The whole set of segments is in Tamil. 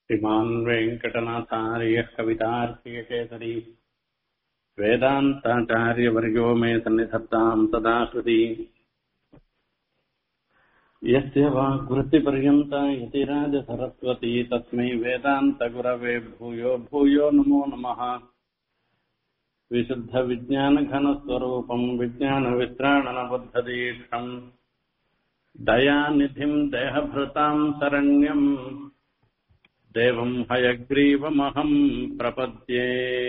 श्रीमान् वेङ्कटनाथार्यः कवितार्कियकेसरी वेदान्ताचार्यवर्यो मे सन्निधत्ताम् सदा कृति यस्य वाग्वृत्तिपर्यन्ता यतिराजसरस्वती तस्मै वेदान्तगुरवे भूयो भूयो नमो नमः विशुद्धविज्ञानघनस्वरूपम् विज्ञानवित्राणनबद्धदीक्षम् दयानिधिम् देहभृताम् शरण्यम् देवम् हयग्रीवमहम् प्रपद्ये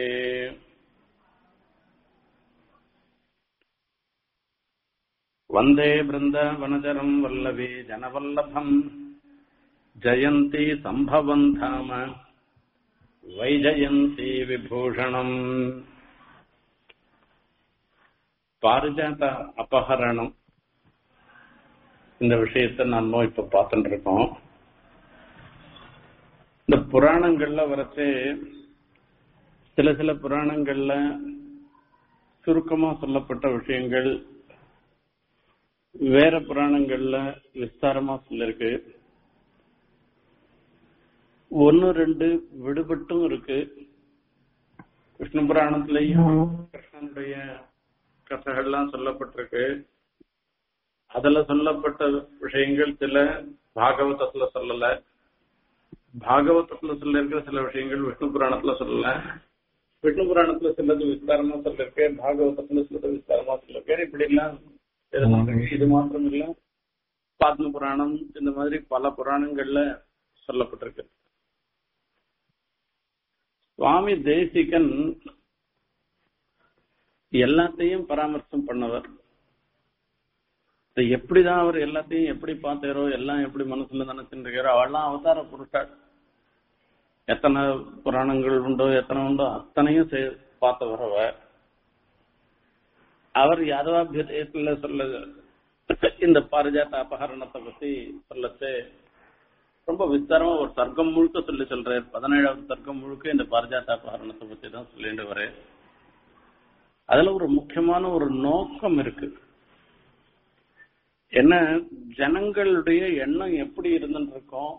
वन्दे बृन्दावनचरम् वल्लभी जनवल्लभम् जयन्ती सम्भवम् धाम वैजयन्ती விபூஷணம் பாரிஜாத அபகரணம் இந்த விஷயத்த நம்ம இப்ப பார்த்துட்டு இருக்கோம் இந்த புராணங்கள்ல வரச்சு சில சில புராணங்கள்ல சுருக்கமா சொல்லப்பட்ட விஷயங்கள் வேற புராணங்கள்ல விஸ்தாரமா சொல்லிருக்கு ஒன்னு ரெண்டு விடுபட்டும் இருக்கு விஷ்ணு புராணத்திலையும் கிருஷ்ணனுடைய கதைகள்லாம் சொல்லப்பட்டிருக்கு அதுல சொல்லப்பட்ட விஷயங்கள் சில பாகவதத்துல சொல்லல பாகவதத்துல சொல்ல இருக்கிற சில விஷயங்கள் விஷ்ணு புராணத்துல சொல்லல விஷ்ணு புராணத்துல சிலது விஸ்தாரமா சொல்லிருக்கு பாகவதத்துல சிலது விஸ்தாரமா சொல்லிருக்கு இப்படி எல்லாம் இது மாத்திரம் இல்ல பாத்ம புராணம் இந்த மாதிரி பல புராணங்கள்ல சொல்லப்பட்டிருக்கு சுவாமி தேசிகன் எல்லாத்தையும் பராமர்சம் பண்ணவர் எப்படிதான் அவர் எல்லாத்தையும் எப்படி பார்த்தாரோ எல்லாம் எப்படி மனசுல நினைச்சுருக்காரோ அவெல்லாம் அவதார புருஷாள் எத்தனை புராணங்கள் உண்டோ எத்தனை உண்டோ அத்தனையும் பார்த்தவர் அவர் அவர் யாதவாபியத்துல சொல்ல இந்த பாரிஜாத்த அபகரணத்தை பத்தி சொல்லச்சு ரொம்ப விஸ்தாரமா ஒரு சர்க்கம் முழுக்க சொல்லி சொல்றாரு பதினேழாவது சர்க்கம் முழுக்க இந்த பாரிஜாத்த அபகரணத்தை பத்தி தான் சொல்லிட்டு வர அதுல ஒரு முக்கியமான ஒரு நோக்கம் இருக்கு என்ன ஜனங்களுடைய எண்ணம் எப்படி இருந்துட்டு இருக்கோம்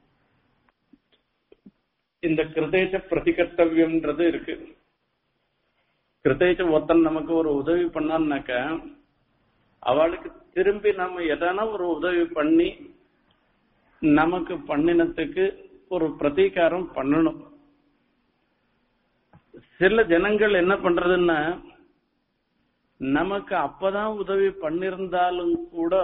இந்த கிருதேச பிரதிகர்த்தவியம்ன்றது இருக்கு கிருதேச ஒருத்தன் நமக்கு ஒரு உதவி பண்ணான்னாக்க அவளுக்கு திரும்பி நம்ம எதனா ஒரு உதவி பண்ணி நமக்கு பண்ணினத்துக்கு ஒரு பிரதீகாரம் பண்ணணும் சில ஜனங்கள் என்ன பண்றதுன்னா நமக்கு அப்பதான் உதவி பண்ணிருந்தாலும் கூட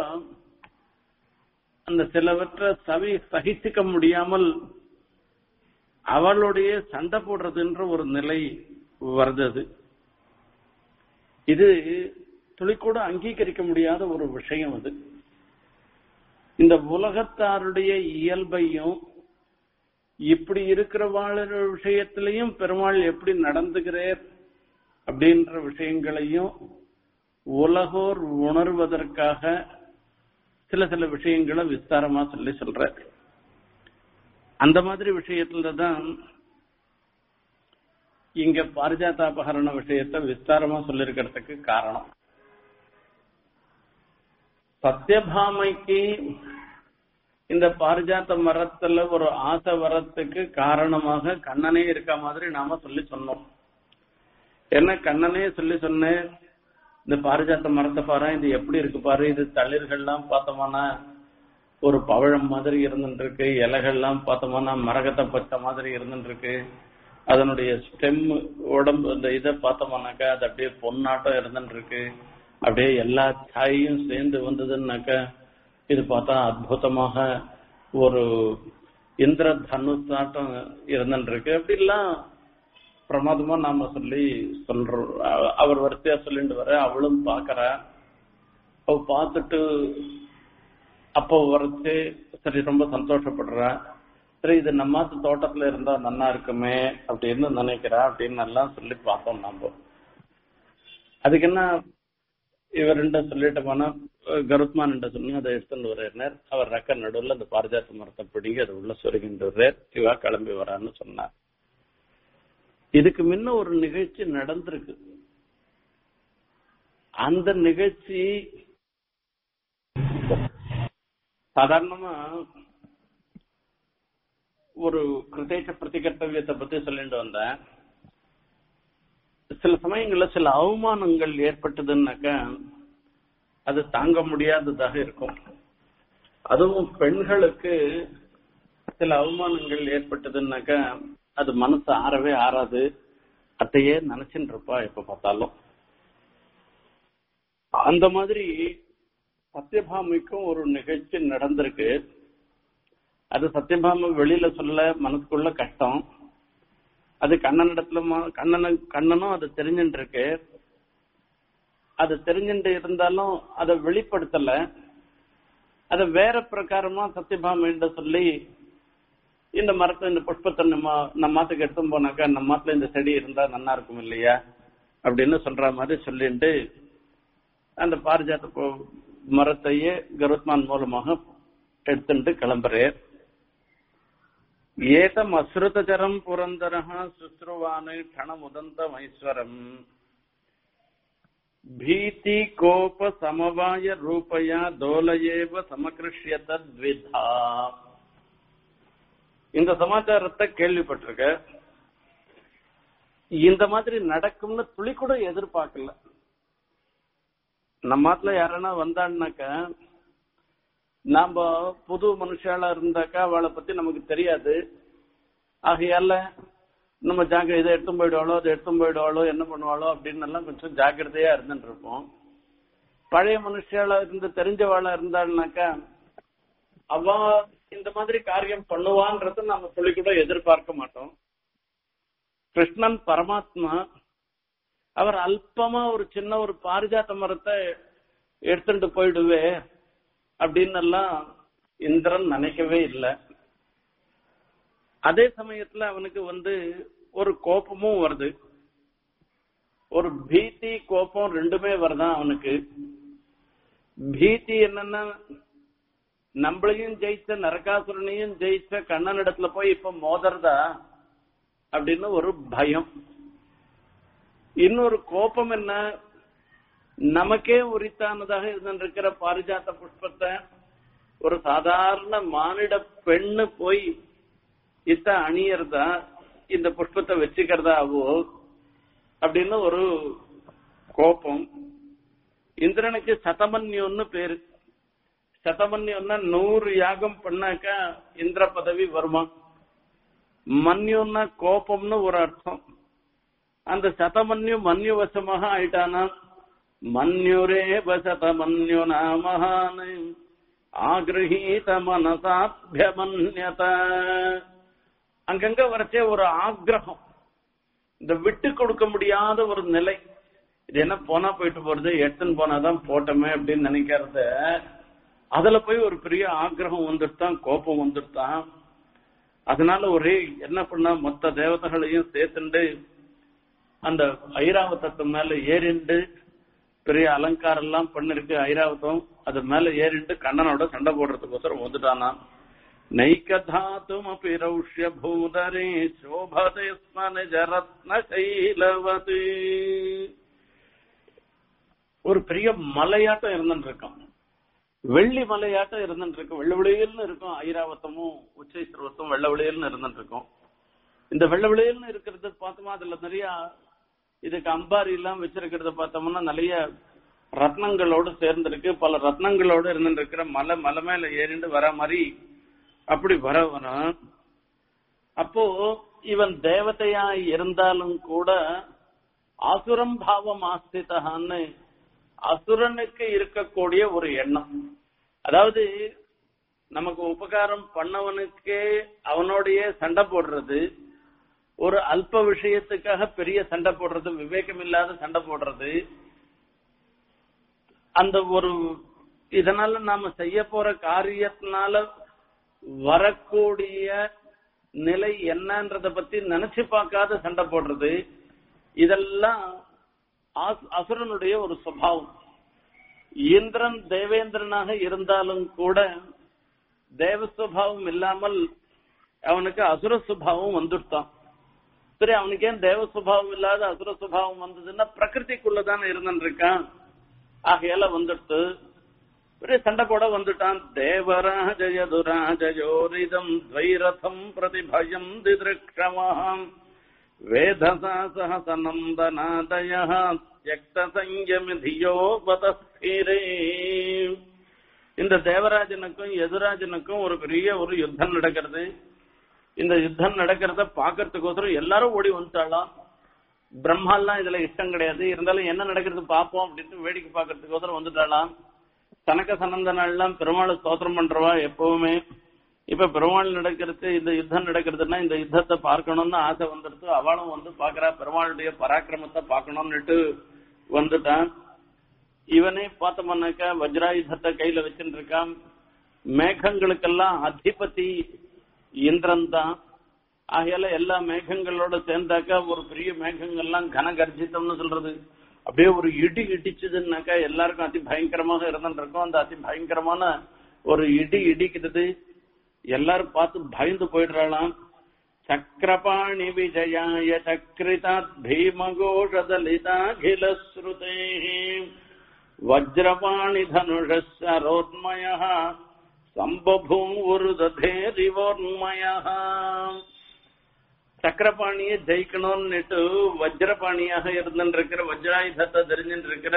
அந்த சிலவற்றை சவி சகிச்சுக்க முடியாமல் அவளுடைய சண்டை போடுறதுன்ற ஒரு நிலை வருது இது துளிக்கூட அங்கீகரிக்க முடியாத ஒரு விஷயம் அது இந்த உலகத்தாருடைய இயல்பையும் இப்படி இருக்கிறவாழ விஷயத்திலையும் பெருமாள் எப்படி நடந்துகிறார் அப்படின்ற விஷயங்களையும் உலகோர் உணர்வதற்காக சில சில விஷயங்களை விஸ்தாரமா சொல்லி சொல்ற அந்த மாதிரி விஷயத்துல தான் இங்க பாரிஜாதாபகரண விஷயத்த விஸ்தாரமா சொல்லிருக்கிறதுக்கு காரணம் சத்தியபாமைக்கு இந்த பாரிஜாத்த மரத்துல ஒரு ஆசை வரத்துக்கு காரணமாக கண்ணனே இருக்க மாதிரி நாம சொல்லி சொன்னோம் என்ன கண்ணனே சொல்லி சொன்னேன் இந்த பாரிஜாத்த மரத்தை பாரு இது எப்படி இருக்கு பாரு இது தளிர்கள்லாம் பார்த்தோம்னா ஒரு பவழம் மாதிரி இருந்துட்டு இருக்கு இலைகள்லாம் பார்த்தோம்னா மரகத்தை பச்சை மாதிரி இருந்துட்டு இருக்கு அதனுடைய ஸ்டெம் உடம்பு இந்த இதை பார்த்தோம்னாக்கா அது அப்படியே பொன்னாட்டம் இருந்துட்டு இருக்கு அப்படியே எல்லா சாயும் சேர்ந்து வந்ததுன்னாக்கா இது பார்த்தா அற்புதமாக ஒரு இந்திர தனுஷாட்டம் இருந்துட்டு இருக்கு அப்படிலாம் பிரமாதமா நாம சொல்லி சொல்றோம் அவர் வரிசையா சொல்லிட்டு வர அவளும் பாக்குற அவ பார்த்துட்டு அப்போ வரைச்சு சரி ரொம்ப சந்தோஷப்படுற சரி இது நம்ம தோட்டத்துல இருந்தா நல்லா இருக்குமே அப்படின்னு நினைக்கிறா அப்படின்னு எல்லாம் சொல்லி பார்த்தோம் நாம அதுக்கு என்ன இவர்கிட்ட சொல்லிட்டு போனா கருத்மான் சொன்னா அதை எடுத்துட்டு வர்றார் அவர் ரெக்க நடுவில் அந்த பாரிஜாத்த மரத்தை பிடிங்கி அதை உள்ள சொருகின்ற வர்றார் இவா கிளம்பி வரான்னு சொன்னார் இதுக்கு முன்ன ஒரு நிகழ்ச்சி நடந்திருக்கு அந்த நிகழ்ச்சி சாதாரணமா ஒரு கிருதேச பிரதிகர்த்தவியத்தை பத்தி சொல்லிட்டு வந்தேன் சில சமயங்கள்ல சில அவமானங்கள் ஏற்பட்டதுன்னாக்கா அது தாங்க முடியாததாக இருக்கும் அதுவும் பெண்களுக்கு சில அவமானங்கள் ஏற்பட்டதுன்னாக்கா அது மனசு ஆறவே ஆறாது அத்தையே நினைச்சுட்டு இருப்பா எப்ப பார்த்தாலும் அந்த மாதிரி சத்யபாமிக்கும் ஒரு நிகழ்ச்சி நடந்திருக்கு அது சத்யபாமா வெளியில சொல்ல மனசுக்குள்ள கஷ்டம் அது கண்ணன் இடத்துல கண்ணனு கண்ணனும் அது தெரிஞ்சுட்டு இருக்கு அது தெரிஞ்சுட்டு இருந்தாலும் அதை வெளிப்படுத்தல அதை வேற பிரகாரமா சத்யபாமின்ற சொல்லி இந்த மரத்தை இந்த புஷ்பத்தை நம்ம நம்ம மாத்துக்கு எடுத்து போனாக்கா நம்ம மாத்துல இந்த செடி இருந்தா நல்லா இருக்கும் இல்லையா அப்படின்னு சொல்ற மாதிரி சொல்லிட்டு அந்த பாரிஜாத்த மரத்தையே கருத்மான் மூலமாக எடுத்துட்டு கிளம்புறேன் ஏதம் அஸ்ருதச்சரம் புரந்தரः சுஸ்ருவானு கணமுதந்தம் ஐஸ்வரம் பீதி கோப சமவாய ரூபயா தோலயேவ சமகிருஷ்யத த்விதா இந்த சமாச்சாரத்தை கேள்விப்பட்டிருக்க இந்த மாதிரி நடக்கும்னு துளி கூட எதிர்பார்க்கல நம்ம நாட்டுல யாரனா வந்தான்னாக்க நாம புது மனுஷாலா இருந்தாக்கா அவளை பத்தி நமக்கு தெரியாது ஆகையால நம்ம ஜாக இதை எடுத்து போயிடுவாளோ அதை எடுத்து போயிடுவாளோ என்ன பண்ணுவாளோ அப்படின்னு எல்லாம் கொஞ்சம் ஜாக்கிரதையா இருந்துட்டு இருப்போம் பழைய மனுஷாலா இருந்து தெரிஞ்சவாளா இருந்தாள்னாக்கா அவ இந்த மாதிரி காரியம் பண்ணுவான்றத நாம சொல்லி கூட எதிர்பார்க்க மாட்டோம் கிருஷ்ணன் பரமாத்மா அவர் அல்பமா ஒரு சின்ன ஒரு பாரிஜாத்த மரத்தை எடுத்துட்டு போயிடுவே அப்படின்னு எல்லாம் இந்திரன் நினைக்கவே இல்லை அதே சமயத்துல அவனுக்கு வந்து ஒரு கோபமும் வருது ஒரு பீதி கோபம் ரெண்டுமே வருதான் அவனுக்கு பீதி என்னன்னா நம்மளையும் ஜெயிச்ச நரகாசுரனையும் ஜெயிச்ச கண்ணன் இடத்துல போய் இப்ப மோதறதா அப்படின்னு ஒரு பயம் இன்னொரு கோபம் என்ன நமக்கே உரித்தானதாக இருந்திருக்கிற பாரிஜாத்த புஷ்பத்தை ஒரு சாதாரண மானிட பெண்ணு போய் இத்த அணியறதா இந்த புஷ்பத்தை வச்சுக்கிறதா ஆவோ அப்படின்னு ஒரு கோபம் இந்திரனுக்கு சதமன்யுன்னு பேரு சதமன்யுன்னா நூறு யாகம் பண்ணாக்கா இந்திர பதவி வருமா மன்யுன்னா கோபம்னு ஒரு அர்த்தம் அந்த சதமன்யு மன்யு வசமாக ஆயிட்டானா மன்யுரே வசத மன்யு நாமஹான் ஆகிரஹீத மனசாபியமன்யத அங்கங்க வரச்சே ஒரு ஆக்ரகம் இந்த விட்டு கொடுக்க முடியாத ஒரு நிலை இது என்ன போனா போயிட்டு போறது எடுத்துன்னு போனாதான் போட்டோமே அப்படின்னு நினைக்கிறத அதுல போய் ஒரு பெரிய ஆக்ரகம் வந்துட்டான் கோபம் வந்துட்டான் அதனால ஒரே என்ன பண்ணா மொத்த தேவதைகளையும் சேர்த்துண்டு அந்த ஐராவதத்து மேல ஏறிண்டு பெரிய அலங்காரம் எல்லாம் பண்ணிருக்கு ஐராவதம் அது மேல ஏறிண்டு கண்ணனோட சண்டை போடுறதுக்கோசரம் வந்துட்டானா நைக்கதாத்தும் அப்பி ரௌஷ்ய பூதரே சோபதே ஸ்ம நிஜரத்ன சைலவதி ஒரு பெரிய மலையாட்டம் இருந்துட்டு இருக்கான் வெள்ளி மலையாட்டம் இருந்துட்டு இருக்கும் வெள்ள விளையல்னு இருக்கும் ஐராவத்தமும் உச்சை சிறுவத்தும் வெள்ள விளையல்னு இருந்துட்டு இருக்கும் இந்த வெள்ள விளையல்னு இருக்கிறது பார்த்தோமா அதுல நிறைய இதுக்கு அம்பாரி எல்லாம் வச்சிருக்கிறத பார்த்தோம்னா நிறைய ரத்னங்களோடு சேர்ந்திருக்கு பல ரத்னங்களோடு இருந்துட்டு இருக்கிற மலை மலை மேல ஏறிண்டு வர மாதிரி அப்படி வர வர அப்போ இவன் தேவதையா இருந்தாலும் கூட அசுரம் பாவம் ஆஸ்திதான்னு அசுரனுக்கு இருக்கக்கூடிய ஒரு எண்ணம் அதாவது நமக்கு உபகாரம் பண்ணவனுக்கே அவனோடைய சண்டை போடுறது ஒரு அல்ப விஷயத்துக்காக பெரிய சண்டை போடுறது விவேகம் இல்லாத சண்டை போடுறது அந்த ஒரு இதனால நாம செய்ய போற காரியத்தினால வரக்கூடிய நிலை என்னன்றத பத்தி நினைச்சு பார்க்காத சண்டை போடுறது இதெல்லாம் அசுரனுடைய ஒரு சுபாவம் இந்திரன் தேவேந்திரனாக இருந்தாலும் கூட தேவ சுபாவம் இல்லாமல் அவனுக்கு அசுர சுபாவம் வந்துட்டான் சரி அவனுக்கு ஏன் தேவ சுபாவம் இல்லாத அசுர சுபாவம் வந்ததுன்னா பிரகிருதிக்குள்ளதானே இருந்துருக்கான் ஆகையால வந்துட்டு ஒரே சண்டை போட வந்துட்டான் தேவராஜ யதுராஜயோரிதம் துவைரதம் பிரதிபயம் திதிருக்ஷமாம் வேதசா சகசநந்தநாதய தியக்த சங்கமி தியோபதஸ்திரே இந்த தேவராஜனுக்கும் எதிராஜனுக்கும் ஒரு பெரிய ஒரு யுத்தம் நடக்கிறது இந்த யுத்தம் நடக்கிறத பாக்கிறதுக்கோசரம் எல்லாரும் ஓடி வந்துட்டாலாம் பிரம்மாலாம் இதுல இஷ்டம் கிடையாது இருந்தாலும் என்ன நடக்கிறது பார்ப்போம் அப்படின்னு வேடிக்கை பார்க்கறதுக்கோசரம் வந்துட்டாலாம் தனக்க சனந்தனாலாம் பெருமாள் ஸ்தோத்திரம் பண்றவா எப்பவுமே இப்ப பெருமாள் நடக்கிறது இந்த யுத்தம் நடக்கிறதுனா இந்த யுத்தத்தை பார்க்கணும்னு ஆசை வந்துடுது அவளும் வந்து பாக்குறா பெருமாளுடைய பராக்கிரமத்தை பார்க்கணும்னுட்டு வந்துட்டான் இவனே பார்த்தோம்னாக்கா வஜ்ராயுதத்தை கையில வச்சுட்டு இருக்கான் மேகங்களுக்கெல்லாம் அதிபதி இந்திரன் தான் ஆகையால எல்லா மேகங்களோட சேர்ந்தாக்கா ஒரு பெரிய மேகங்கள்லாம் கனகர்ஜிதம்னு சொல்றது அப்படியே ஒரு இடி இடிச்சதுன்னாக்கா எல்லாருக்கும் அதி பயங்கரமாக இருந்துட்டு இருக்கும் அந்த அதி பயங்கரமான ஒரு இடி இடிக்கிறது எல்லாரும் பார்த்து பயந்து போயிடுறாளாம் சக்கரபாணி விஜயாய சக்ரிதாத் பீமகோஷதலிதாகில ஸ்ருதே வஜ்ரபாணி தனுஷரோன்மய சம்பபூருதேரிவோர்மய சக்கரபாணியை ஜெயிக்கணும்னுட்டு வஜ்ரபாணியாக இருந்துட்டு இருக்கிற வஜ்ராயுதத்தை தெரிஞ்சுட்டு இருக்கிற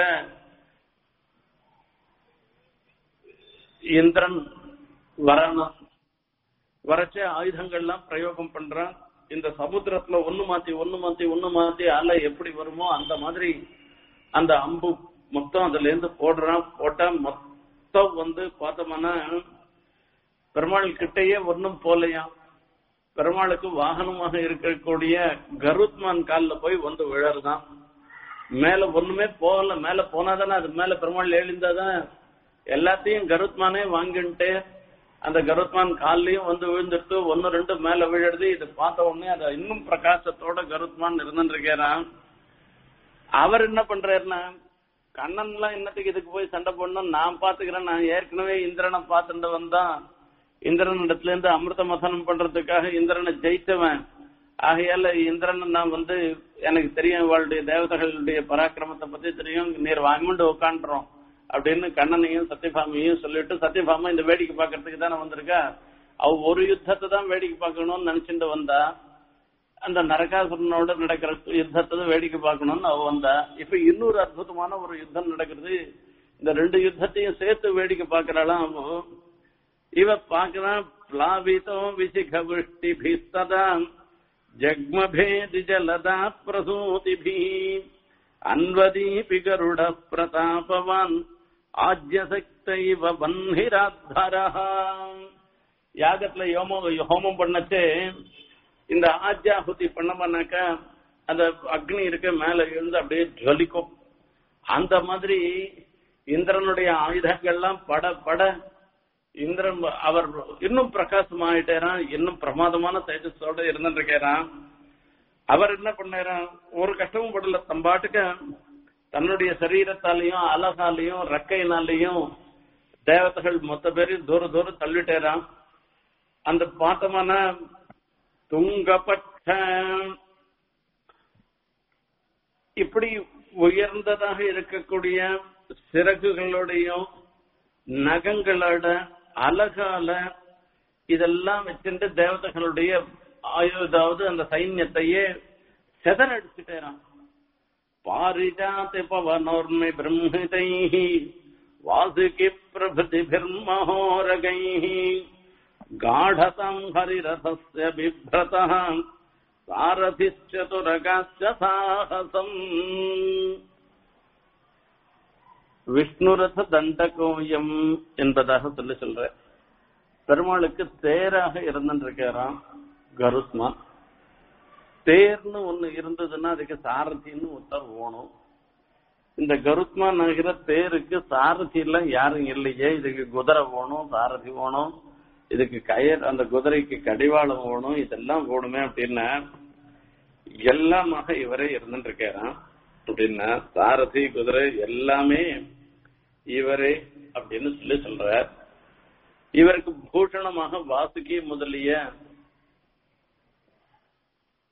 இந்திரன் வரணும் வரச்ச ஆயுதங்கள்லாம் பிரயோகம் பண்றான் இந்த சமுத்திரத்துல ஒண்ணு மாத்தி ஒண்ணு மாத்தி ஒண்ணு மாத்தி அலை எப்படி வருமோ அந்த மாதிரி அந்த அம்பு மொத்தம் அதுல இருந்து போடுறான் போட்டா மொத்தம் வந்து பார்த்தோம்னா பெருமாள் கிட்டேயே ஒன்னும் போலையாம் பெருமாளுக்கு வாகனமாக இருக்கக்கூடிய கருத்மான் காலில் போய் வந்து விழறதான் மேல ஒண்ணுமே போகல மேல போனாதானே அது மேல பெருமாள் எழுந்தாதான் எல்லாத்தையும் கருத்மானே வாங்கிட்டு அந்த கருத்மான் கால்லயும் வந்து விழுந்துட்டு ஒன்னு ரெண்டு மேல விழுறது இது பார்த்த உடனே அது இன்னும் பிரகாசத்தோட கருத்மான் இருந்துருக்கிறான் அவர் என்ன பண்றாருன்னா கண்ணன் எல்லாம் இன்னத்துக்கு இதுக்கு போய் சண்டை போடணும் நான் பாத்துக்கிறேன் நான் ஏற்கனவே இந்திரனை பார்த்துட்டு வந்தான் இந்திரன் இடத்துல இருந்து அமிர்த மசனம் பண்றதுக்காக இந்திரனை ஜெயித்தவன் ஆகையால இந்திரன் நான் வந்து எனக்கு தெரியும் இவளுடைய தேவதைகளுடைய பராக்கிரமத்தை பத்தி தெரியும் நீர் வாங்கிட்டு உட்காந்துறோம் அப்படின்னு கண்ணனையும் சத்யபாமையும் சொல்லிட்டு சத்யபாமா இந்த வேடிக்கை பார்க்கறதுக்கு தானே வந்திருக்கா அவ ஒரு யுத்தத்தை தான் வேடிக்கை பார்க்கணும்னு நினைச்சிட்டு வந்தா அந்த நரகாசுரனோட நடக்கிற யுத்தத்தை வேடிக்கை பார்க்கணும்னு அவ வந்தா இப்ப இன்னொரு அற்புதமான ஒரு யுத்தம் நடக்கிறது இந்த ரெண்டு யுத்தத்தையும் சேர்த்து வேடிக்கை பார்க்கறாளாம் அவ இவ பார்க்கறான் பிளாவிதோ விசிகவிஷ்டிபிஸ்ததா ஜக்மபேதி ஜலதா பிரசூதிபி அன்வதீபி கருட பிரதாபவான் ஆஜ்யசக்தைவ வன்னிராத்தரா யாகத்துல யோமோ ஹோமம் பண்ணச்சே இந்த ஆஜ்யாகுதி பண்ணமானாக்க அந்த அக்னி இருக்க மேல இருந்து அப்படியே ஜொலிக்கும் அந்த மாதிரி இந்திரனுடைய ஆயுதங்கள்லாம் பட பட இந்திரன் அவர் இன்னும் பிரகாசமாயிட்டாராம் இன்னும் பிரமாதமான தேஜஸோட இருந்துருக்கிறான் அவர் என்ன பண்ணாராம் ஒரு கஷ்டமும் படல தம்பாட்டுக்கு தன்னுடைய சரீரத்தாலையும் அழகாலையும் ரெக்கையினாலையும் தேவதைகள் மொத்த பேரையும் தூர தூரம் தள்ளிட்டேராம் அந்த பார்த்தமான துங்கப்பட்ட இப்படி உயர்ந்ததாக இருக்கக்கூடிய சிறகுகளோடையும் நகங்களோட அழகால இதெல்லாம் வச்சுட்டு தேவதைகளுடைய ஆயுதாவது அந்த சைன்யத்தையே செதறடிச்சுட்டேறான் பாரிஜாதி பவனோர்மி பிரம்மிதை வாசுகி பிரபுதிபிர்மஹோரகை காடதம் ஹரிரதஸ்ய பிப்ரத சாரதிச்சதுரகாச்ச சாகசம் விஷ்ணுரத தண்டகோயம் என்பதாக சொல்லி சொல்ற பெருமாளுக்கு தேராக இருந்துருக்காராம் கருத்மான் தேர்னு ஒண்ணு இருந்ததுன்னா அதுக்கு சாரதின்னு ஒருத்தர் ஓணும் இந்த கருத்மான் ஆகிற தேருக்கு சாரதி எல்லாம் யாரும் இல்லையே இதுக்கு குதிரை ஓணும் சாரதி ஓணும் இதுக்கு கயர் அந்த குதிரைக்கு கடிவாளம் ஓணும் இதெல்லாம் ஓடுமே அப்படின்னா எல்லாமாக இவரே இருந்துட்டு இருக்காராம் அப்படின்னா சாரதி குதிரை எல்லாமே இவரே அப்படின்னு சொல்லி சொல்றார் இவருக்கு பூஷணமாக வாசுகி முதலிய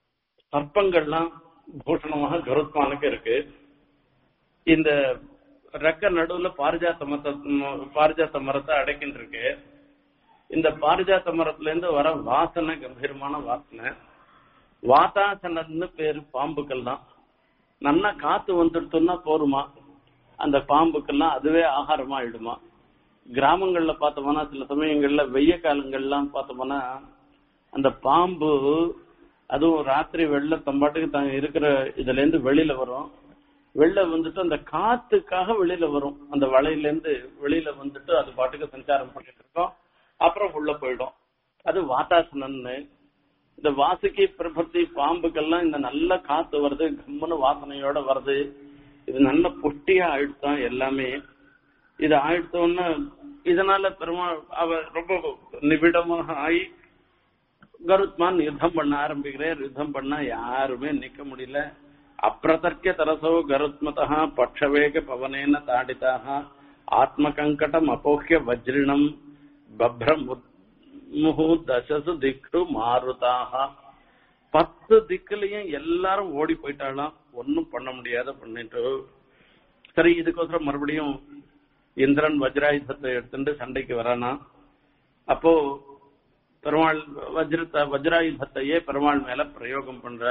சர்ப்பங்கள்லாம் பூஷணமாக கருத்மானுக்கு இருக்கு இந்த ரெக்க நடுவுல பாரிஜாத்த மரத்தை பாரிஜாத்த மரத்தை அடைக்கின்னு இருக்கு இந்த பாரிஜாத்த மரத்துல இருந்து வர வாசனை கம்பீரமான வாசனை வாதாசனன்னு பேரு பாம்புக்கள் தான் நல்லா காத்து வந்துடுத்தோம்னா போருமா அந்த பாம்புக்கெல்லாம் அதுவே ஆகாரமா ஆயிடுமா கிராமங்கள்ல பார்த்தோம்னா சில சமயங்கள்ல வெய்ய காலங்கள்லாம் பார்த்தோம்னா அந்த பாம்பு அதுவும் ராத்திரி வெள்ள தம்பாட்டுக்கு தான் இருக்கிற இதுல இருந்து வெளியில வரும் வெளில வந்துட்டு அந்த காத்துக்காக வெளியில வரும் அந்த வலையில இருந்து வெளியில வந்துட்டு அது பாட்டுக்கு சஞ்சாரம் பண்ணிட்டு இருக்கோம் அப்புறம் உள்ள போயிடும் அது வாத்தாசனன்னு இந்த வாசுகி பிரபத்தி பாம்புக்கெல்லாம் இந்த நல்ல காத்து வருது கம்முன்னு வாசனையோட வருது இது நல்ல புஷ்டியா ஆயிடுத்தான் எல்லாமே இது ஆயிடுத்தோன்னு இதனால பெருமாள் அவர் ரொம்ப நிபிடமாக ஆகி கருத்மான் யுத்தம் பண்ண ஆரம்பிக்கிறார் யுத்தம் பண்ணா யாருமே நிக்க முடியல அப்பிரதர்க்கிய தரசோ கருத்மதா பட்சவேக பவனேன தாடிதாக ஆத்மகங்கடம் அபோக்கிய வஜ்ரிணம் பப்ரம் முகு தசசு திக்கு மாருதாக பத்து திக்குலயும் எல்லாரும் ஓடி போயிட்டாலாம் ஒன்னும் பண்ண முடியாத பண்ணிட்டு சரி இதுக்கோசரம் மறுபடியும் இந்திரன் வஜ்ராயுதத்தை எடுத்துட்டு சண்டைக்கு வரானா அப்போ பெருமாள் வஜ்ரத்தை வஜ்ராயுதத்தையே பெருமாள் மேல பிரயோகம் பண்ற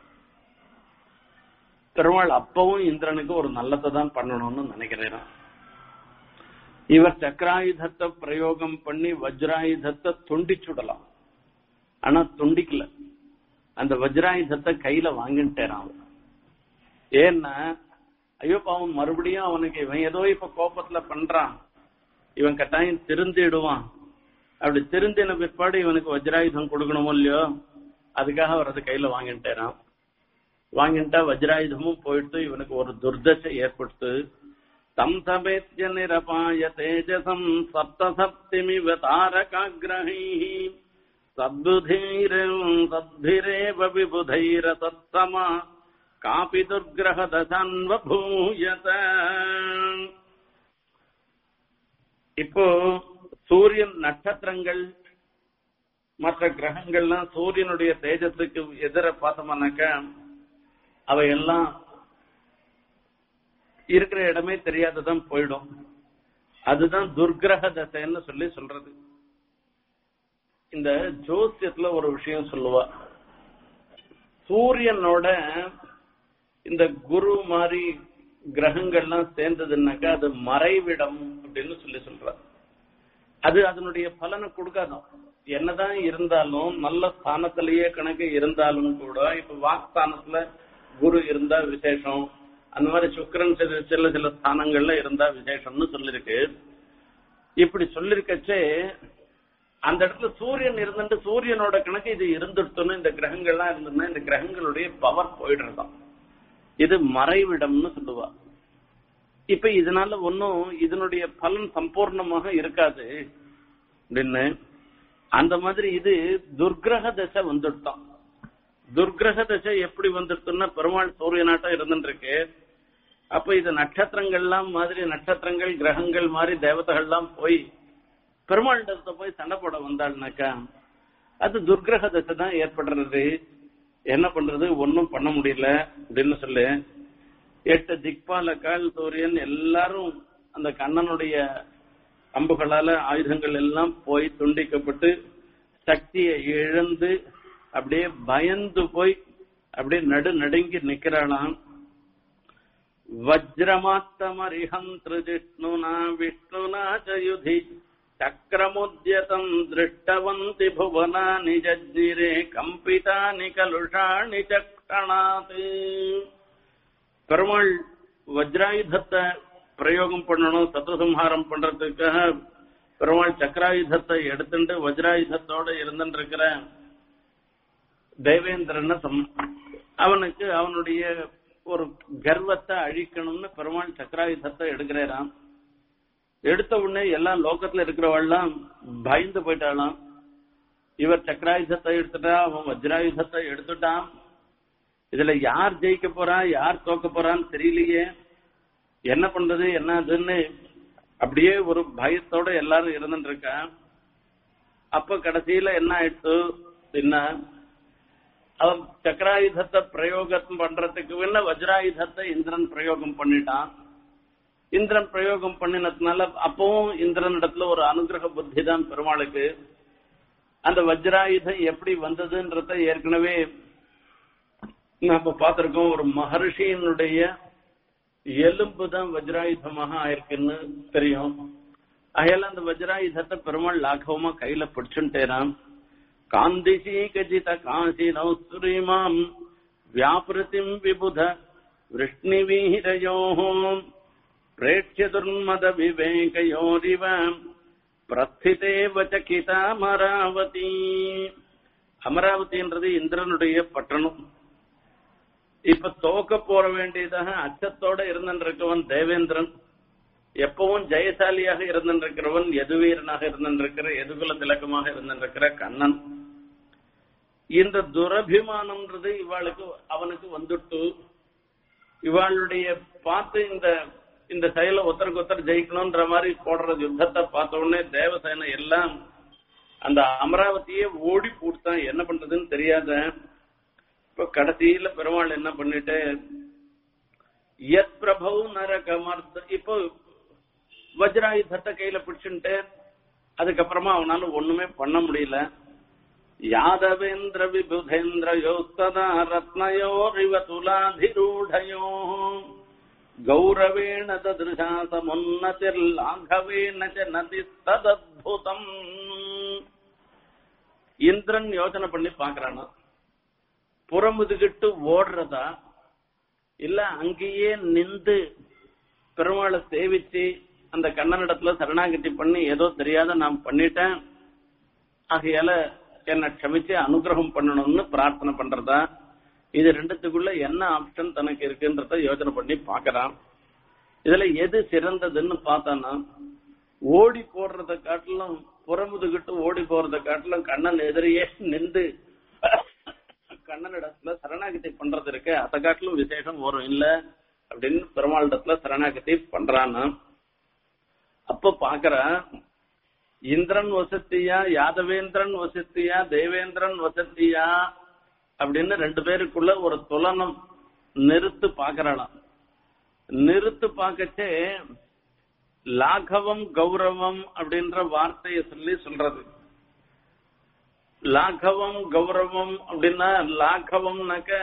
பெருமாள் அப்பவும் இந்திரனுக்கு ஒரு நல்லதை தான் பண்ணணும்னு நினைக்கிறேன் இவர் சக்கராயுதத்தை பிரயோகம் பண்ணி வஜ்ராயுதத்தை துண்டிச்சுடலாம் ஆனா துண்டிக்கல அந்த வஜ்ராயுதத்தை கையில வாங்கிட்டான் அவன் ஏன்னா ஐயோ பாவம் மறுபடியும் அவனுக்கு இவன் ஏதோ இப்ப கோபத்துல பண்றான் இவன் கட்டாயம் திருந்திடுவான் அப்படி திருந்தின பிற்பாடு இவனுக்கு வஜ்ராயுதம் கொடுக்கணுமோ இல்லையோ அதுக்காக அவர் அதை கையில வாங்கிட்டாரான் வாங்கிட்டா வஜ்ராயுதமும் போயிட்டு இவனுக்கு ஒரு துர்தசை ஏற்படுத்து தம் சபேத்ய நிரபாய தேஜசம் சப்த சப்திமிவ தாரகாகிரகை சத்புதீர சத்பிரேவ விபுதைர சத்தமா காபி துர்கிரக தசன்வபூயத இப்போ சூரியன் நட்சத்திரங்கள் மற்ற கிரகங்கள்லாம் சூரியனுடைய தேஜத்துக்கு எதிர பார்த்தோம்னாக்க அவையெல்லாம் இருக்கிற இடமே தெரியாததான் போயிடும் அதுதான் துர்கிரக தசைன்னு சொல்லி சொல்றது இந்த ஜோசியத்துல ஒரு விஷயம் சொல்லுவா சூரியனோட இந்த குரு மாதிரி கிரகங்கள்லாம் சேர்ந்ததுன்னாக்கா அது மறைவிடம் அப்படின்னு சொல்லி சொல்ற அது அதனுடைய பலனை கொடுக்காதான் என்னதான் இருந்தாலும் நல்ல ஸ்தானத்திலேயே கணக்கு இருந்தாலும் கூட இப்ப வாக்ஸ்தானத்துல குரு இருந்தா விசேஷம் அந்த மாதிரி சுக்கரன் சில சில சில ஸ்தானங்கள்ல இருந்தா விசேஷம்னு சொல்லிருக்கு இப்படி சொல்லிருக்கச்சே அந்த இடத்துல சூரியன் இருந்துட்டு சூரியனோட கணக்கு இது இருந்துட்டுன்னு இந்த கிரகங்கள்லாம் இருந்ததுன்னா இந்த கிரகங்களுடைய பவர் போயிடுறதாம் இது மறைவிடம்னு சொல்லுவா இப்ப இதனால ஒன்னும் இதனுடைய பலன் சம்பூர்ணமாக இருக்காது அப்படின்னு அந்த மாதிரி இது துர்கிரக தசை வந்துட்டான் துர்கிரக தசை எப்படி வந்துருக்குன்னா பெருமாள் சூரியனாட்டம் இருந்துட்டு இருக்கு அப்ப இது நட்சத்திரங்கள்லாம் மாதிரி நட்சத்திரங்கள் கிரகங்கள் மாதிரி தேவதைகள்லாம் போய் பெருமாள்கிட்ட போய் சண்டை போட வந்தாள்னாக்கா அது துர்கிரக தசை தான் ஏற்படுறது என்ன பண்றது ஒன்னும் பண்ண முடியல அப்படின்னு சொல்லு எட்டு திக்பாலக்கால் சூரியன் எல்லாரும் அந்த கண்ணனுடைய அம்புகளால ஆயுதங்கள் எல்லாம் போய் துண்டிக்கப்பட்டு சக்தியை இழந்து அப்படியே பயந்து போய் அப்படியே நடு நடுங்கி நிக்கிறாளாம் வஜ்ரமாத்தமரிஹந்திரு ஜிஷ்ணுனா விஷ்ணுனா ச யுதி சக்கரமுத்யதம் திருஷ்டவந்தி புவனானி ஜஜ்ஜிரே கம்பிதானி கலுஷாணி சக்ஷணாத் பெருமாள் வஜ்ராயுதத்தை பிரயோகம் பண்ணணும் சத்துசம்ஹாரம் பண்றதுக்காக பெருமாள் சக்கராயுதத்தை எடுத்துட்டு வஜ்ராயுதத்தோட இருந்துட்டு இருக்கிற தேவேந்திரன் அவனுக்கு அவனுடைய ஒரு கர்வத்தை அழிக்கணும்னு பெருமாள் சக்கராயுதத்தை எடுக்கிறாராம் எடுத்த உடனே எல்லாம் லோகத்துல இருக்கிறவெல்லாம் பயந்து போயிட்டாளாம் இவர் சக்கராயுதத்தை எடுத்துட்டா அவன் வஜ்ராயுதத்தை எடுத்துட்டான் இதுல யார் ஜெயிக்க போறா யார் தோக்க போறான்னு தெரியலையே என்ன பண்றது என்னதுன்னு அப்படியே ஒரு பயத்தோட எல்லாரும் இருந்துட்டு இருக்கா அப்ப கடைசியில என்ன ஆயிடுச்சு என்ன அவன் சக்கராயுதத்தை பிரயோகம் பண்றதுக்கு வேண வஜ்ராயுதத்தை இந்திரன் பிரயோகம் பண்ணிட்டான் இந்திரன் பிரயோகம் பண்ணினதுனால அப்பவும் இந்திரனிடத்துல ஒரு அனுகிரக புத்தி தான் பெருமாளுக்கு அந்த வஜ்ராயுதம் எப்படி வந்ததுன்றத ஏற்கனவே நம்ம பார்த்திருக்கோம் ஒரு மகர்ஷியினுடைய எலும்பு தான் வஜ்ராயுதமாக ஆயிருக்குன்னு தெரியும் அகையால அந்த வஜ்ராயுதத்தை பெருமாள் லாഘவமா கையில பிடிச்சுட்டேராம் காந்திசி கஜித காசி நௌஸ்ரீமாம் வியாபிருத்திம் விபுத விஷ்ணிவீரயோ பிரேட்சிய துர்மத விவேகயோரிவ பிரஸ்திதேவ சகிதா அமராவதி அமராவதின்றது இந்திரனுடைய பட்டணம் இப்ப தோக்க போற வேண்டியதாக அச்சத்தோட இருந்திருக்கவன் தேவேந்திரன் எப்பவும் ஜெயசாலியாக இருந்திருக்கிறவன் எதுவீரனாக இருந்திருக்கிற எதுகுல திலக்கமாக இருந்திருக்கிற கண்ணன் இந்த துரபிமானம்ன்றது இவாளுக்கு அவனுக்கு வந்துட்டு இவாளுடைய பார்த்து இந்த இந்த செயலை ஒருத்தருக்கு ஒருத்தர் ஜெயிக்கணும்ன்ற மாதிரி போடுற யுத்தத்தை பார்த்த உடனே தேவசேனை எல்லாம் அந்த அமராவதியே ஓடி போட்டுதான் என்ன பண்றதுன்னு தெரியாத இப்ப கடைசியில பெருமாள் என்ன பண்ணிட்டு எத் பிரபு நரகமர்த்த இப்போ வஜ்ராயுதத்தை கையில பிடிச்சுட்டு அதுக்கப்புறமா அவனால ஒண்ணுமே பண்ண முடியல யாதவேந்திர விபுதேந்திர யோஸ்ததா ரத்னயோரிவ துலாதிரூடயோ கௌரவேண ததிருஷா சமுன்னதிர் லாഘவேன ச நதி ததத்புதம் இந்திரன் யோசனை பண்ணி பாக்குறானா புறமுதுகிட்டு ஓடுறதா இல்ல அங்கேயே நின்று பெருமாளை சேவிச்சு அந்த கண்ணனிடத்துல சரணாகதி பண்ணி ஏதோ தெரியாத நான் பண்ணிட்டேன் ஆகையால என்னை க்ஷமிச்சு அனுகிரகம் பண்ணணும்னு பிரார்த்தனை பண்றதா இது ரெண்டுத்துக்குள்ள என்ன ஆப்ஷன் தனக்கு இருக்குன்றத யோசனை பண்ணி பாக்குறான் இதுல எது சிறந்ததுன்னு பார்த்தானா ஓடி போடுறத காட்டிலும் புறமுதுகிட்டு ஓடி போறத காட்டிலும் கண்ணன் எதிரியே நின்று கண்ணனிடத்துல சரணாகதி பண்றது இருக்கு அதை காட்டிலும் விசேஷம் வரும் இல்ல அப்படின்னு பெருமாளிடத்துல சரணாகதி பண்றான்னு அப்ப பாக்குற இந்திரன் வசத்தியா யாதவேந்திரன் வசத்தியா தேவேந்திரன் வசத்தியா அப்படின்னு ரெண்டு பேருக்குள்ள ஒரு துலனம் நிறுத்து பாக்குறாளாம் நிறுத்து பார்க்கச்சே லாகவம் கௌரவம் அப்படின்ற வார்த்தையை சொல்லி சொல்றது லாகவம் கௌரவம் அப்படின்னா லாகவம்னாக்க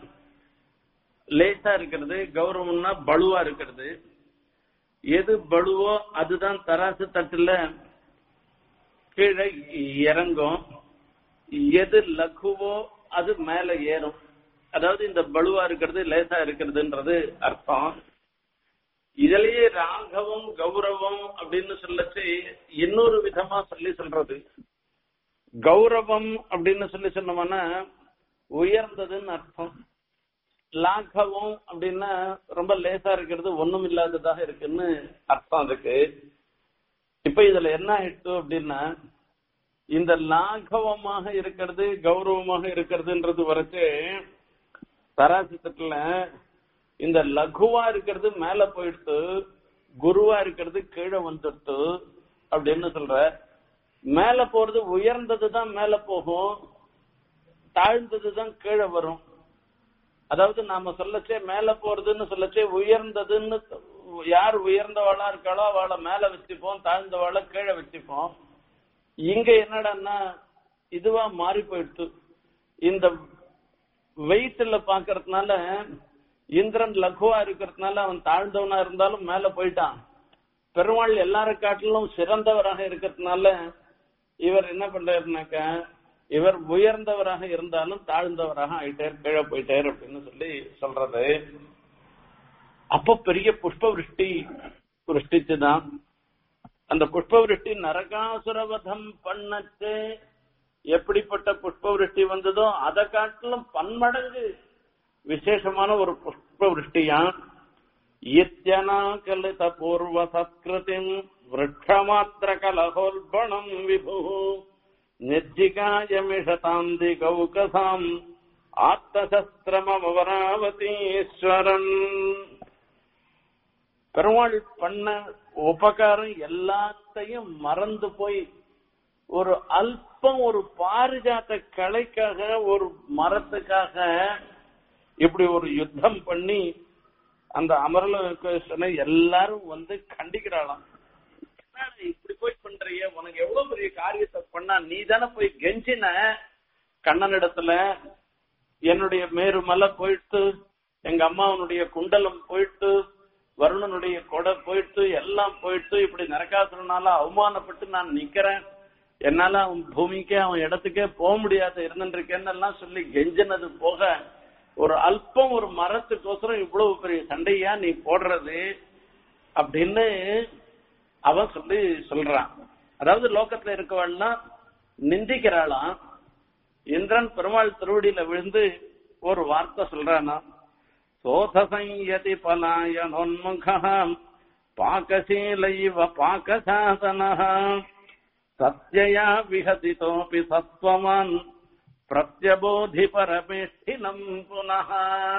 லேசா இருக்கிறது கௌரவம்னா பலுவா இருக்கிறது எது பலுவோ அதுதான் தராசு தட்டுல கீழே இறங்கும் எது லகுவோ அது மேல ஏறும் அதாவது இந்த பலுவா இருக்கிறது லேசா இருக்கிறதுன்றது அர்த்தம் இதுலயே ராகவம் கௌரவம் அப்படின்னு சொல்லச்சு இன்னொரு விதமா சொல்லி சொல்றது கௌரவம் அப்படின்னு சொல்லி சொன்னோம்னா உயர்ந்ததுன்னு அர்த்தம் லாகவம் அப்படின்னா ரொம்ப லேசா இருக்கிறது ஒண்ணும் இல்லாததாக இருக்குன்னு அர்த்தம் அதுக்கு இப்ப இதுல என்ன ஆயிடுச்சு அப்படின்னா இந்த லாகவமாக இருக்கிறது கௌரவமாக இருக்கிறதுன்றது வரைச்சு தராசித்தத்துல இந்த லகுவா இருக்கிறது மேல போயிடுத்து குருவா இருக்கிறது கீழே வந்துடுத்து அப்படின்னு சொல்ற மேல போறது உயர்ந்தது தான் மேல போகும் தாழ்ந்தது தான் கீழே வரும் அதாவது நாம சொல்லச்சே மேல போறதுன்னு சொல்லச்சே உயர்ந்ததுன்னு யார் உயர்ந்தவாளா இருக்காளோ அவளை மேல வச்சுப்போம் தாழ்ந்தவாளை கீழே வச்சுப்போம் இங்க என்னடான்னா இதுவா மாறி போயிடுச்சு இந்த வெயிட்ல பாக்குறதுனால இந்திரன் லகுவா இருக்கிறதுனால அவன் தாழ்ந்தவனா இருந்தாலும் மேல போயிட்டான் பெருமாள் எல்லார காட்டிலும் சிறந்தவராக இருக்கிறதுனால இவர் என்ன பண்றாருனாக்க இவர் உயர்ந்தவராக இருந்தாலும் தாழ்ந்தவராக ஆயிட்டார் கீழே போயிட்டார் அப்படின்னு சொல்லி சொல்றது அப்ப பெரிய புஷ்ப விருஷ்டி விருஷ்டிச்சுதான் அந்த புஷ்ப விருஷ்டி நரகாசுரவதம் பண்ணச்சு எப்படிப்பட்ட புஷ்ப விருஷ்டி வந்ததோ அதை காட்டிலும் பன்மடங்கு விசேஷமான ஒரு புஷ்ப விருஷ்டியா இத்தியனாகலித பூர்வ சத்கிருதிம் விரட்சமாத்திர கலகோல்பணம் விபு நிர்ஜிகாயமிஷதாந்தி கௌகசாம் ஆத்தசஸ்திரமவராவதீஸ்வரன் பெருமாள் பண்ண உபகாரம் எல்லாத்தையும் மறந்து போய் ஒரு அல்பம் ஒரு பாரிஜாத்த கலைக்காக ஒரு மரத்துக்காக இப்படி ஒரு யுத்தம் பண்ணி அந்த அமரலோகேஸ்வரனை எல்லாரும் வந்து கண்டிக்கிறாளாம் என்னடா இப்படி போய் பண்றிய உனக்கு எவ்வளவு பெரிய காரியத்தை பண்ணா நீ தானே போய் கெஞ்சின கண்ணனிடத்துல என்னுடைய மேரு மலை போயிட்டு எங்க அம்மாவனுடைய குண்டலம் போயிட்டு வருணனுடைய கொடை போயிட்டு எல்லாம் போயிட்டு இப்படி நரகாசுரனால அவமானப்பட்டு நான் நிக்கிறேன் என்னால அவன் பூமிக்கே அவன் இடத்துக்கே போக முடியாது இருந்துருக்கேன்னு எல்லாம் சொல்லி கெஞ்சினது போக ஒரு அல்பம் ஒரு மரத்துக்கோசரம் இவ்வளவு பெரிய சண்டையா நீ போடுறது அப்படின்னு அவன் சொல்லி சொல்றான் அதாவது லோகத்துல இருக்கவாள்லாம் நிந்திக்கிறாளாம் இந்திரன் பெருமாள் திருவடியில விழுந்து ஒரு வார்த்தை சொல்றானா சோதசையதி பலாயனோன்முகம் பாகசீலைவ பாகசாசனः சத்யயா விஹசிதோபி சத்வமான் பிரத்யபோதி பரமேஷ்டினம் புனः